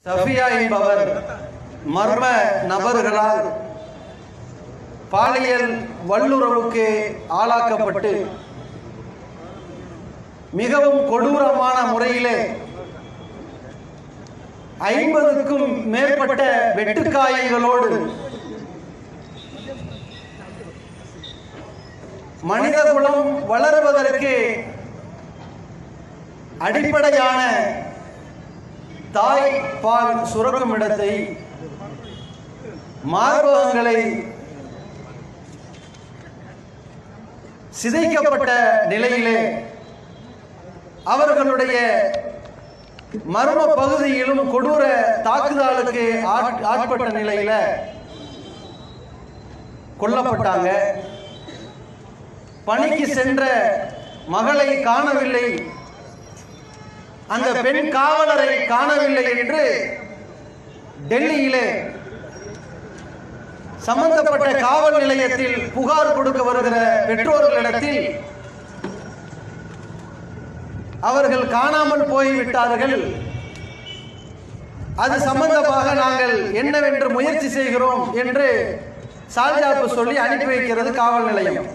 சஃபியா என்பவர் மர்ம நபர்களால் பாலியல் வல்லுறவுக்கு ஆளாக்கப்பட்டு மிகவும் கொடூரமான முறையிலே ஐம்பதுக்கும் மேற்பட்ட வெட்டுக்காயங்களோடு மனிதகுலம் வளருவதற்கு அடிப்படையான தாய் பால் சுரக்கும் இடத்தை மார்பகங்களை சிதைக்கப்பட்ட நிலையிலே அவர்களுடைய மர்ம பகுதியிலும் கொடூர தாக்குதலுக்கு ஆட்- ஆட்பட்ட நிலையில கொல்லப்பட்டாங்க பணிக்கு சென்ற மகளை காணவில்லை அந்த பெண் காவலரை காணவில்லை என்று டெல்லியிலே சம்பந்தப்பட்ட காவல் நிலையத்தில் புகார் கொடுக்க வருகிற பெற்றோர்களிடத்தில் அவர்கள் காணாமல் போய்விட்டார்கள் அது சம்பந்தமாக நாங்கள் என்னவென்று முயற்சி செய்கிறோம் என்று சால்ஜாப்பு சொல்லி அனுப்பி வைக்கிறது காவல் நிலையம்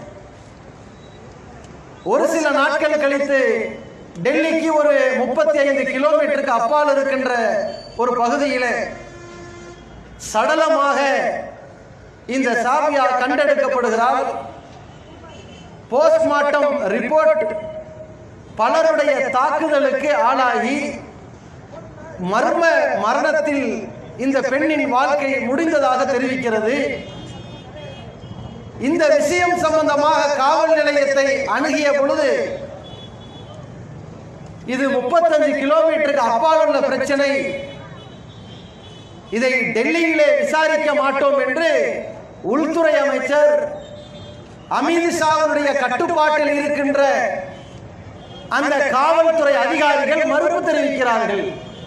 ஒரு சில நாட்கள் கழித்து டெல்லிக்கு ஒரு முப்பத்தி ஐந்து கிலோமீட்டருக்கு அப்பால் இருக்கின்ற ஒரு பகுதியில சடலமாக இந்த சாவியா கண்டெடுக்கப்படுகிறார் போஸ்ட்மார்ட்டம் ரிப்போர்ட் பலருடைய தாக்குதலுக்கு ஆளாகி மர்ம மரணத்தில் இந்த பெண்ணின் வாழ்க்கை முடிந்ததாக தெரிவிக்கிறது இந்த விஷயம் சம்பந்தமாக காவல் நிலையத்தை அணுகிய பொழுது இது முப்பத்தஞ்சு கிலோமீட்டருக்கு அப்பால் உள்ள பிரச்சனை இதை டெல்லியிலே விசாரிக்க மாட்டோம் என்று உள்துறை அமைச்சர் அமித்ஷாவுடைய கட்டுப்பாட்டில் இருக்கின்ற அந்த காவல்துறை அதிகாரிகள் மறுப்பு தெரிவிக்கிறார்கள்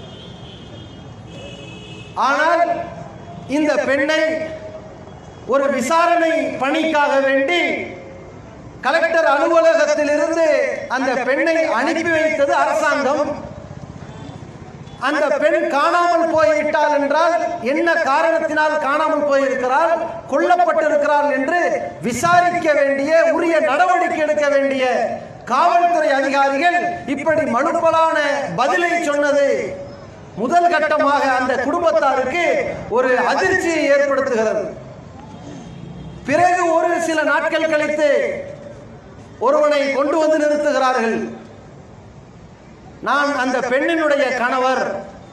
ஆனால் இந்த பெண்ணை ஒரு விசாரணை பணிக்காக வேண்டி கலெக்டர் அலுவலகத்திலிருந்து அந்த பெண்ணை அனுப்பி வைத்தது அரசாங்கம் அந்த பெண் காணாமல் போய்விட்டால் என்றால் என்ன காரணத்தினால் காணாமல் போயிருக்கிறார் கொல்லப்பட்டிருக்கிறார் என்று விசாரிக்க வேண்டிய உரிய நடவடிக்கை எடுக்க வேண்டிய காவல்துறை அதிகாரிகள் இப்படி மனுப்பலான பதிலை சொன்னது முதல் கட்டமாக அந்த குடும்பத்தாருக்கு ஒரு அதிர்ச்சியை ஏற்படுத்துகிறது பிறகு ஒரு சில நாட்கள் கழித்து ஒருவனை கொண்டு வந்து நிறுத்துகிறார்கள் நான் அந்த பெண்ணினுடைய கணவர்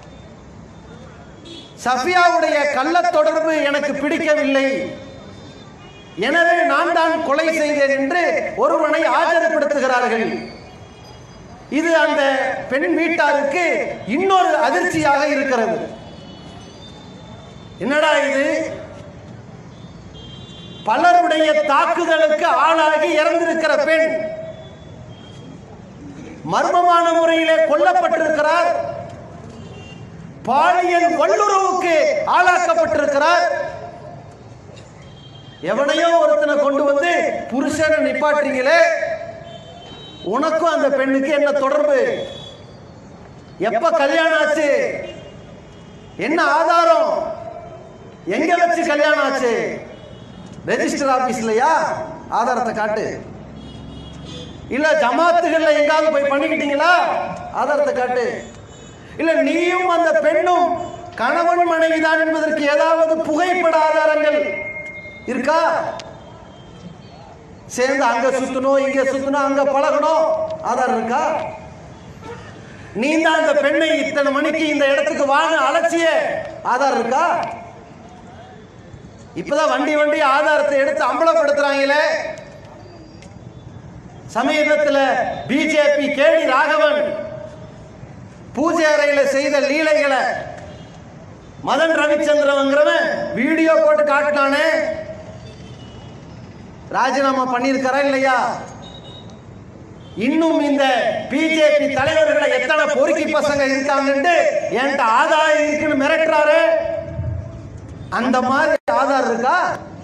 சஃபியாவுடைய கள்ள தொடர்பு எனக்கு பிடிக்கவில்லை எனவே நான் தான் கொலை செய்தேன் என்று ஒருவனை ஆஜர்படுத்துகிறார்கள் இது அந்த பெண் வீட்டாருக்கு இன்னொரு அதிர்ச்சியாக இருக்கிறது என்னடா இது பலருடைய தாக்குதலுக்கு ஆளாகி இறந்திருக்கிற பெண் மர்மமான முறையிலே கொல்லப்பட்டிருக்கிறார் பாலியல் வல்லுறவுக்கு ஆளாக்கப்பட்டிருக்கிறார் எவனையோ ஒருத்தனை கொண்டு வந்து புருஷனை நிப்பாட்டுறீங்களே உனக்கும் அந்த பெண்ணுக்கு என்ன தொடர்பு எப்ப கல்யாணம் ஆச்சு என்ன ஆதாரம் எங்க வச்சு கல்யாணம் ஆச்சு ரெஜிஸ்டர் ஆபீஸ்லயா ஆதாரத்தை காட்டு இல்ல ஜமாத்துகள்ல எங்காவது போய் பண்ணிக்கிட்டீங்களா ஆதாரத்தை காட்டு இல்ல நீயும் அந்த பெண்ணும் கணவன் மனைவிதான் என்பதற்கு ஏதாவது புகைப்பட ஆதாரங்கள் இருக்கா சேர்ந்து அங்க சுத்தணும் இங்க சுத்தணும் அங்க பழகணும் ஆதாரம் இருக்கா நீ தான் அந்த பெண்ணை இத்தனை மணிக்கு இந்த இடத்துக்கு வாங்க அலட்சிய ஆதாரம் இருக்கா இப்பதான் வண்டி வண்டி ஆதாரத்தை எடுத்து அம்பலப்படுத்துறாங்களே சமீபத்தில் பிஜேபி கேடி ராகவன் பூஜை அறையில செய்த லீலைகளை மதன் ரவிச்சந்திரவங்கிறவன் வீடியோ போட்டு காட்டினானே ராஜினாமா பண்ணியிருக்காரா இல்லையா இன்னும் இந்த பிஜேபி தலைவர்களை எத்தனை பொறுக்கி பசங்க இருக்காங்கன்னு என்கிட்ட ஆதாயம் இருக்குன்னு மிரட்டுறாரு அந்த மாதிரி ஆதாரம் இருக்கா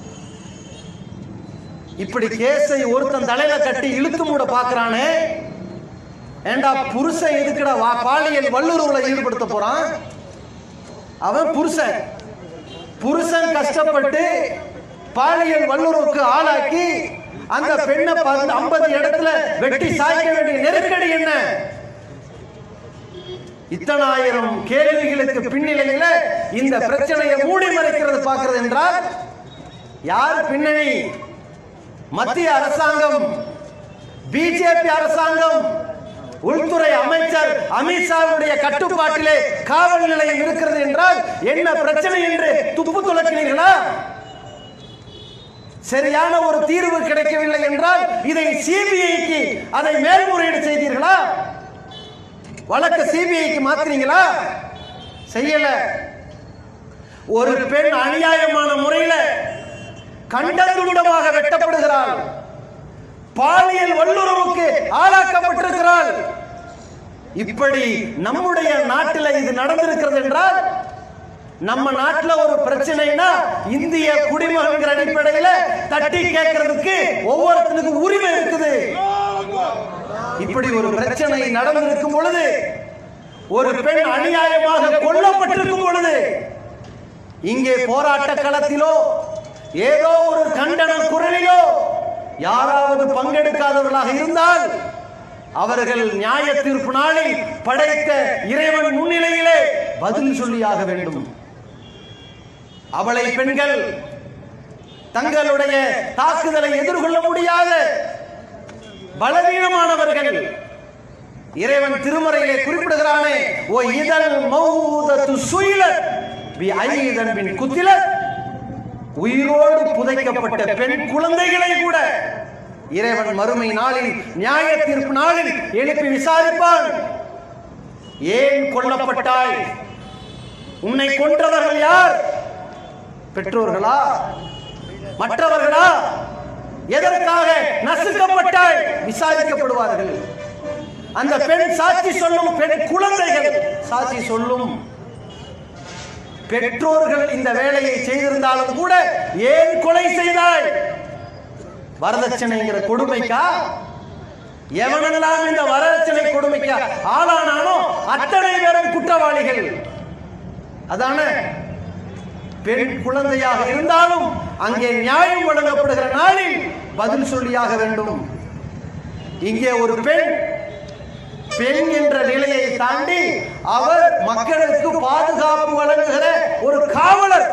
இப்படி கேஸை ஒருத்தன் தலையில கட்டி இழுத்து மூட பாக்குறானே ஏண்டா புருஷன் எதுக்குடா வா பாலியல் வல்லுறவுல ஈடுபடுத்த போறான் அவன் புருஷன் புருஷன் கஷ்டப்பட்டு பாலியல் வல்லுறவுக்கு ஆளாக்கி அந்த பெண்ணை ஐம்பது இடத்துல வெட்டி சாய்க்க வேண்டிய நெருக்கடி என்ன இத்தனாயிரம் கேள்விகளுக்கு பின்னிலையில இந்த பிரச்சனையை மூடி மறைக்கிறது பார்க்கிறது என்றால் யார் பின்னணி மத்திய அரசாங்கம் பிஜேபி அரசாங்கம் உள்துறை அமைச்சர் அமித்ஷாவுடைய கட்டுப்பாட்டிலே காவல் நிலையம் இருக்கிறது என்றால் என்ன பிரச்சனை என்று துப்பு துளக்கினீர்களா சரியான ஒரு தீர்வு கிடைக்கவில்லை என்றால் இதை சிபிஐக்கு அதை மேல்முறையீடு செய்தீர்களா வழக்கு சிபிஐக்கு மாத்துறீங்களா செய்யல ஒரு பெண் அநியாயமான முறையில கண்டந்துண்டமாக வெட்டப்படுகிறாள் பாலியல் வல்லுறவுக்கு ஆளாக்கப்பட்டிருக்கிறாள் இப்படி நம்முடைய நாட்டில் இது நடந்திருக்கிறது என்றால் நம்ம நாட்டுல ஒரு பிரச்சனைனா இந்திய குடிமகன்கிற அடிப்படையில தட்டி கேட்கறதுக்கு ஒவ்வொருத்தனுக்கும் உரிமை இருக்குது இப்படி ஒரு பிரச்சனை நடந்திருக்கும் பொழுது ஒரு பெண் அநியாயமாக கொல்லப்பட்டிருக்கும் பொழுது இங்கே போராட்ட களத்திலோ ஏதோ ஒரு கண்டன குரலிலோ யாராவது பங்கெடுக்காதவர்களாக இருந்தால் அவர்கள் நியாய தீர்ப்பு நாளில் படைத்த இறைவன் முன்னிலையிலே பதில் சொல்லியாக வேண்டும் அவளை பெண்கள் தங்களுடைய தாக்குதலை எதிர்கொள்ள முடியாத பலவீனமானவர்கள் இறைவன் திருமறையிலே குறிப்பிடுகிறானே ஓ இதழ் மௌதத்து சுயிலத் பி ஐதன் பின் குத்திலத் உயிரோடு புதைக்கப்பட்ட பெண் குழந்தைகளை கூட இறைவன் மறுமை நாளில் நியாய தீர்ப்பு நாளில் எழுப்பி விசாரிப்பான் ஏன் கொல்லப்பட்டாய் உன்னை கொன்றவர்கள் யார் பெற்றோர்களா மற்றவர்களா எதற்காக நசுக்கப்பட்டாய் விசாரிக்கப்படுவார்கள் அந்த பெண் சாட்சி சொல்லும் பெண் குழந்தைகள் சாட்சி சொல்லும் பெற்றோர்கள் இந்த வேலையை செய்திருந்தாலும் கூட ஏன் கொலை செய்தாய் வரதட்சணைங்கிற கொடுமைக்கா எவனெல்லாம் இந்த வரதட்சணை கொடுமைக்கா ஆளானானோ அத்தனை பேரும் குற்றவாளிகள் அதான பெண் குழந்தையாக இருந்தாலும் அங்கே நியாயம் வழங்கப்படுகிற நாளில் பதில் சொல்லியாக வேண்டும் இங்கே ஒரு பெண் பெண் என்ற நிலையை தாண்டி அவர் மக்களுக்கு பாதுகாப்பு வழங்குகிற ஒரு காவலர்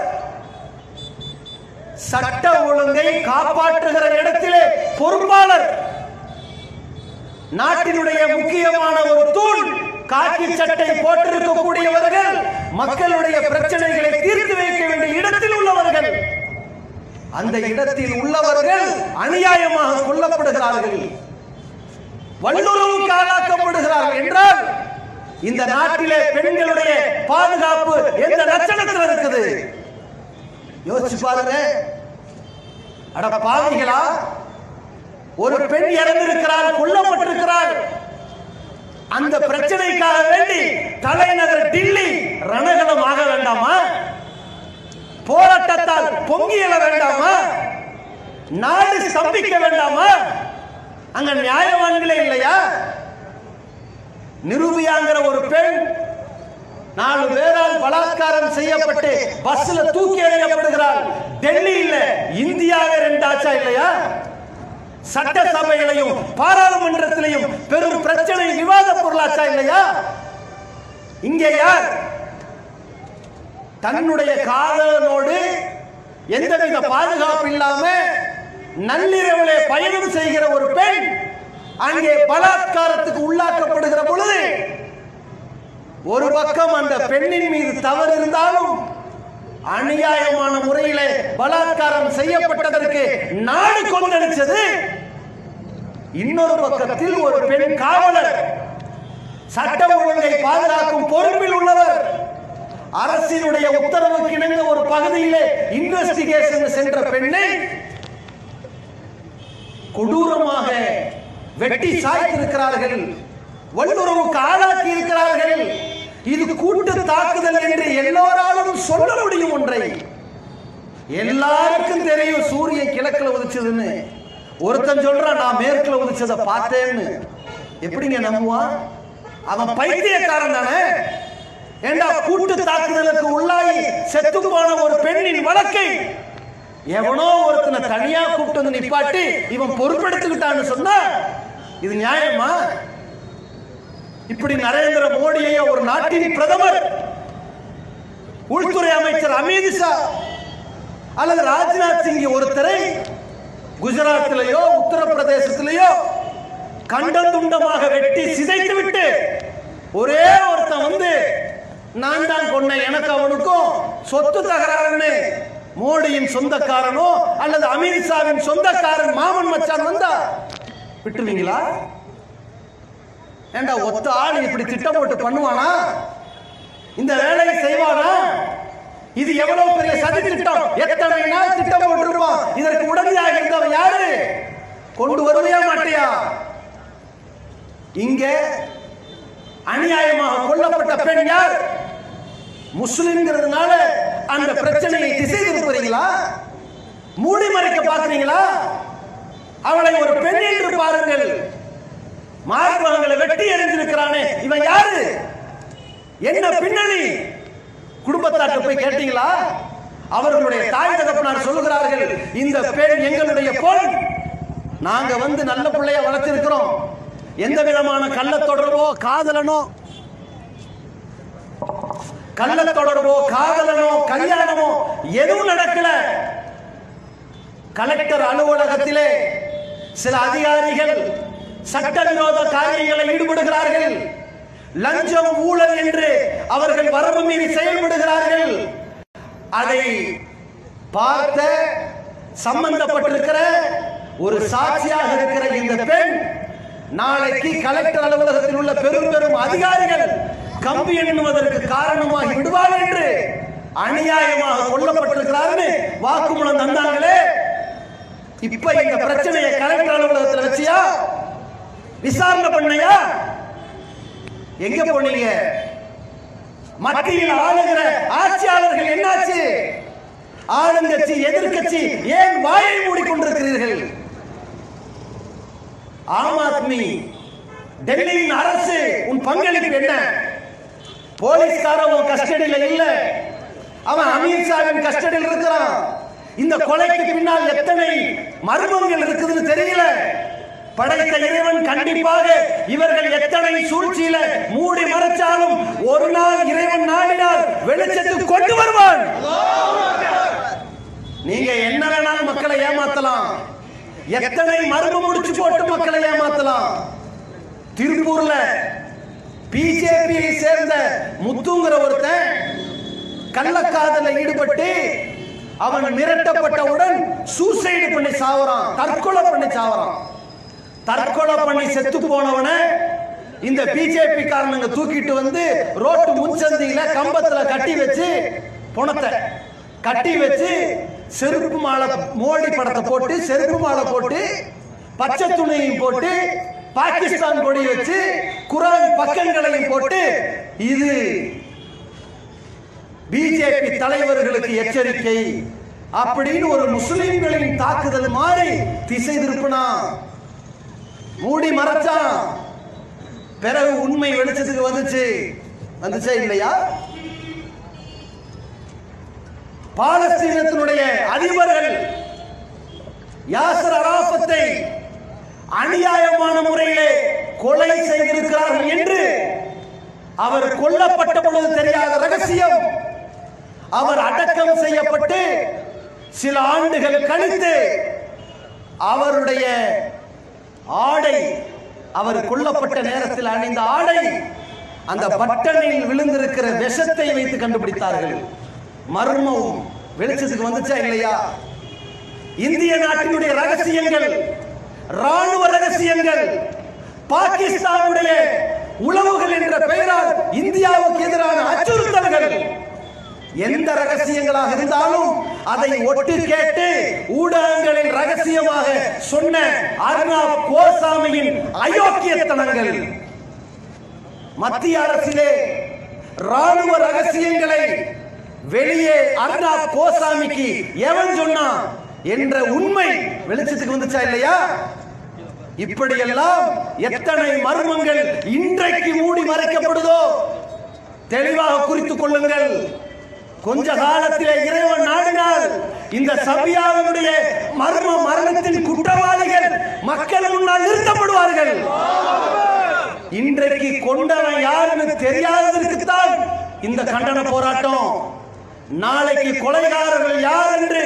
சட்ட ஒழுங்கை காப்பாற்றுகிற இடத்திலே பொறுப்பாளர் நாட்டினுடைய முக்கியமான ஒரு தூண் காக்கி சட்டை போட்டிருக்கக்கூடியவர்கள் மக்களுடைய பிரச்சனைகளை தீர்த்து வைக்க வேண்டிய இடத்தில் உள்ளவர்கள் அந்த இடத்தில் உள்ளவர்கள் அநியாயமாக கொல்லப்படுகிறார்கள் வல்லுறவுக்கு ஆளாக்கப்படுகிறார்கள் என்றால் இந்த நாட்டிலே பெண்களுடைய பாதுகாப்பு எந்த லட்சணத்தில் இருக்குது யோசிச்சு பாருங்க அட பாவிகளா ஒரு பெண் இறந்திருக்கிறாள் கொல்லப்பட்டிருக்கிறாள் அந்த பிரச்சனைக்காக வேண்டி தலைநகர் டில்லி ரணகலம் ஆக வேண்டாமா போராட்டத்தால் பொங்கி எழ வேண்டாமா நாடு ஸ்தம்பிக்க வேண்டாமா அங்க நியாயவான்களே இல்லையா நிரூபியாங்கிற ஒரு பெண் நாலு பேரால் பலாத்காரம் செய்யப்பட்டு பஸ்ல தூக்கி எறியப்படுகிறாள் டெல்லியில இந்தியாவே ரெண்டாச்சா இல்லையா சட்டசபைகளையும் பாராளுமன்றத்திலையும் பெரும் பிரச்சனை விவாத பொருளாச்சா இல்லையா இங்கே யார் தன்னுடைய காதலனோடு எந்தவித பாதுகாப்பு இல்லாம நள்ளிரவிலே பயணம் செய்கிற ஒரு பெண் அங்கே பலாத்காரத்துக்கு உள்ளாக்கப்படுகிற பொழுது ஒரு பக்கம் அந்த பெண்ணின் மீது தவறு இருந்தாலும் அநியாயமான முறையிலே பலாத்காரம் செய்யப்பட்டதற்கு நாடு கொந்தளிச்சது இன்னொரு பக்கத்தில் ஒரு பெண் காவலர் சட்ட ஒழுங்கை பாதுகாக்கும் பொறுப்பில் உள்ளவர் அரசினுடைய உத்தரவுக்கு இணங்க ஒரு பகுதியிலே இன்வெஸ்டிகேஷன் சென்ற பெண்ணை கொடூரமாக வெட்டி சாய்த்திருக்கிறார்கள் வல்லுறவுக்கு ஆளாக்கி இருக்கிறார்கள் இது கூட்டு தாக்குதல் என்று எல்லோராலும் சொல்ல முடியும் ஒன்றை எல்லாருக்கும் தெரியும் சூரியன் கிழக்குல உதிச்சதுன்னு ஒருத்தன் சொல்றான் நான் மேற்குல உதிச்சதை பார்த்தேன்னு எப்படிங்க நம்புவான் அவன் பைத்தியக்காரன் தானே ஏண்டா கூட்டு தாக்குதலுக்கு உள்ளாகி செத்து போன ஒரு பெண்ணின் வழக்கை எவனோ ஒருத்தனை தனியா கூப்பிட்டு வந்து நிப்பாட்டி இவன் பொறுப்பெடுத்துக்கிட்டான்னு சொன்னா இது நியாயமா இப்படி நரேந்திர மோடியை ஒரு நாட்டின் பிரதமர் உள்துறை அமைச்சர் அமித்ஷா அல்லது ராஜ்நாத் சிங் ஒருத்தரை குஜராத்திலேயோ உத்தரப்பிரதேசத்திலேயோ கண்டம் துண்டமாக வெட்டி சிதைத்து விட்டு ஒரே ஒருத்தன் வந்து நான் தான் கொன்னேன் எனக்கு அவனுக்கும் சொத்து தகராறுன்னு மோடியின் சொந்தக்காரனோ அல்லது அமித்ஷாவின் சொந்தக்காரன் மாமன் மச்சான் வந்தா விட்டுவீங்களா ஏண்டா ஒத்த ஆள் இப்படி திட்டம் போட்டு பண்ணுவானா இந்த வேலையை செய்வானா இது எவ்வளவு பெரிய சதி திட்டம் எத்தனை நாள் திட்டம் போட்டிருப்பான் இதற்கு உடனடியாக இருந்தவன் யாரு கொண்டு வருவையா மாட்டியா இங்க அநியாயமாக கொல்லப்பட்ட பெண் யார் முஸ்லிம்ங்கிறதுனால அந்த பிரச்சனையை திசை திருப்புறீங்களா மூடி மறைக்க பார்க்கறீங்களா அவளை ஒரு பெண் என்று பாருங்கள் மார்பகங்களை வெட்டி எறிஞ்சிருக்கிறானே இவன் யாரு என்ன பின்னணி குடும்பத்தாட்ட போய் கேட்டீங்களா அவர்களுடைய தாய் தகப்பனார் சொல்லுகிறார்கள் இந்த பெண் எங்களுடைய பொன் நாங்க வந்து நல்ல பிள்ளைய வளர்த்திருக்கிறோம் எந்த விதமான கள்ள தொடர்போ காதலனோ கள்ள தொடர்போ காதலனோ கல்யாணமோ எதுவும் நடக்கல கலெக்டர் அலுவலகத்திலே சில அதிகாரிகள் சட்டவிரோத காரியங்களில் ஈடுபடுகிறார்கள் லஞ்சம் ஊழல் என்று அவர்கள் வரம்பு மீறி செயல்படுகிறார்கள் அதை பார்த்த சம்பந்தப்பட்டிருக்கிற ஒரு சாட்சியாக இருக்கிற இந்த பெண் நாளைக்கு கலெக்டர் அலுவலகத்தில் உள்ள பெரும் பெரும் அதிகாரிகள் கம்பி எண்ணுவதற்கு காரணமாகி விடுவார் என்று அநியாயமாக கொல்லப்பட்டிருக்கிறார்னு வாக்குமூலம் தந்தாங்களே இப்ப இந்த பிரச்சனையை கலெக்டர் அலுவலகத்தில் வச்சியா விசாரணை பண்ணையா எங்க போனீங்க மத்தியில் ஆளுகிற ஆட்சியாளர்கள் என்னாச்சு ஆளுங்கட்சி எதிர்க்கட்சி ஏன் வாயை மூடிக்கொண்டிருக்கிறீர்கள் ஆம் ஆத்மி டெல்லியின் அரசு உன் பங்களிப்பு என்ன போலீஸ்காரன் உன் கஸ்டடியில இல்ல அவன் அமித்ஷாவின் கஸ்டடியில் இருக்கிறான் இந்த கொலைக்கு பின்னால் எத்தனை மர்மங்கள் இருக்குதுன்னு தெரியல படைத்த இறைவன் கண்டிப்பாக இவர்கள் எத்தனை சூழ்ச்சியில மூடி மறைச்சாலும் ஒரு நாள் இறைவன் நாடினால் வெளிச்சத்துக்கு கொண்டு வருவான் நீங்க என்ன வேணாலும் மக்களை ஏமாத்தலாம் எத்தனை மர்மம் முடிச்சு போட்டு மக்களை ஏமாத்தலாம் திருப்பூர்ல பிஜேபியை சேர்ந்த முத்துங்கிற ஒருத்தன் கள்ளக்காதல ஈடுபட்டு அவன் மிரட்டப்பட்டவுடன் சூசைடு பண்ணி சாவறான் தற்கொலை பண்ணி சாவறான் தற்கொலை பண்ணி செத்து போனவன இந்த பிஜேபி காரனுங்க தூக்கிட்டு வந்து ரோட்டு முன்சந்தியில கம்பத்துல கட்டி வச்சு பணத்தை கட்டி வச்சு செருப்பு மாலை மோடி படத்தை போட்டு செருப்பு மாலை போட்டு பச்சை துணியையும் போட்டு பாகிஸ்தான் கொடி வச்சு குரான் பக்கங்களையும் போட்டு இது பிஜேபி தலைவர்களுக்கு எச்சரிக்கை அப்படின்னு ஒரு முஸ்லிம்களின் தாக்குதல் மாதிரி திசை திருப்பினா மூடி மறைச்சான் பிறகு உண்மை வெளிச்சத்துக்கு வந்துச்சு வந்துச்சா இல்லையா பாலஸ்தீனத்தினுடைய அதிபர்கள் யாசர் அராபத்தை அநியாயமான முறையிலே கொலை செய்திருக்கிறார்கள் என்று அவர் கொல்லப்பட்ட பொழுது தெரியாத ரகசியம் அவர் அடக்கம் செய்யப்பட்டு சில ஆண்டுகள் கழித்து அவருடைய ஆடை அவர் கொல்லப்பட்ட நேரத்தில் அணிந்த ஆடை அந்த பட்டனில் விழுந்திருக்கிற விஷத்தை வைத்து கண்டுபிடித்தார்கள் மர்மம் வெளிச்சத்துக்கு வந்துச்சா இல்லையா இந்திய நாட்டினுடைய ரகசியங்கள் ராணுவ ரகசியங்கள் பாகிஸ்தானுடைய உளவுகள் என்ற பெயரால் இந்தியாவுக்கு எதிரான அச்சுறுத்தல்கள் எந்த ரகசியங்களாக இருந்தாலும் அதை ஒட்டு கேட்டு ஊடகங்களில் ரகசியமாக சொன்ன அர்ணாப் கோசாமியின் அயோக்கியத்தனங்கள் மத்திய அரசிலே ராணுவ ரகசியங்களை வெளியே அர்ணாப் கோசாமிக்கு எவன் சொன்னான் என்ற உண்மை வெளிச்சத்துக்கு வந்துச்சா இல்லையா இப்படியெல்லாம் எத்தனை மர்மங்கள் இன்றைக்கு மூடி மறைக்கப்படுதோ தெளிவாக குறித்துக் கொள்ளுங்கள் கொஞ்ச காலத்திலே இறைவன் நாடினால் இந்த சபியாவினுடைய மர்ம மரணத்தின் குற்றவாளிகள் மக்கள் முன்னால் நிறுத்தப்படுவார்கள் இன்றைக்கு கொண்டவன் யாருன்னு தெரியாததற்கு தான் இந்த கண்டன போராட்டம் நாளைக்கு கொலைகாரர்கள் யார் என்று